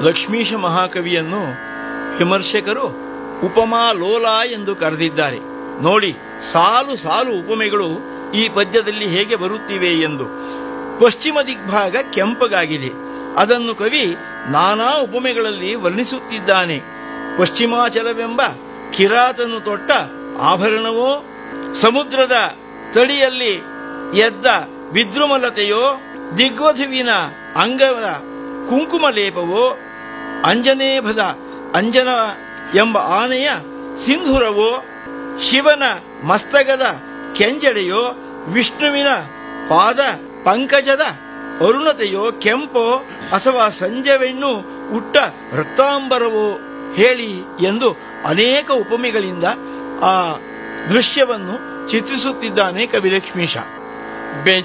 ಲಕ್ಷ್ಮೀಶ ಮಹಾಕವಿಯನ್ನು ವಿಮರ್ಶಕರು ಉಪಮಾ ಲೋಲ ಎಂದು ಕರೆದಿದ್ದಾರೆ ನೋಡಿ ಸಾಲು ಸಾಲು ಉಪಮೆಗಳು ಈ ಪದ್ಯದಲ್ಲಿ ಹೇಗೆ ಬರುತ್ತಿವೆ ಎಂದು ಪಶ್ಚಿಮ ದಿಗ್ಭಾಗ ಕೆಂಪಗಾಗಿದೆ ಅದನ್ನು ಕವಿ ನಾನಾ ಉಪಮೆಗಳಲ್ಲಿ ವರ್ಣಿಸುತ್ತಿದ್ದಾನೆ ಪಶ್ಚಿಮಾಚಲವೆಂಬ ಕಿರಾತನು ತೊಟ್ಟ ಆಭರಣವೋ ಸಮುದ್ರದ ತಡಿಯಲ್ಲಿ ಎದ್ದ ವಿದ್ರುಮಲತೆಯೋ ದಿಗ್ವಧುವಿನ ಅಂಗದ ಕುಂಕುಮ ಲೇಪವೋ ಅಂಜನೇಭದ ಅಂಜನ ಎಂಬ ಆನೆಯ ಸಿಂಧುರವೋ ಶಿವನ ಮಸ್ತಕದ ಕೆಂಜಡೆಯೋ ವಿಷ್ಣುವಿನ ಪಾದ ಪಂಕಜದ ಅರುಣತೆಯೋ ಕೆಂಪೋ ಅಥವಾ ಸಂಜೆವೆಣ್ಣು ಉಟ್ಟ ರಕ್ತಾಂಬರವೋ ಹೇಳಿ ಎಂದು ಅನೇಕ ಉಪಮೆಗಳಿಂದ ಆ ದೃಶ್ಯವನ್ನು ಚಿತ್ರಿಸುತ್ತಿದ್ದಾನೆ ಕವಿಲಕ್ಷ್ಮೀಶ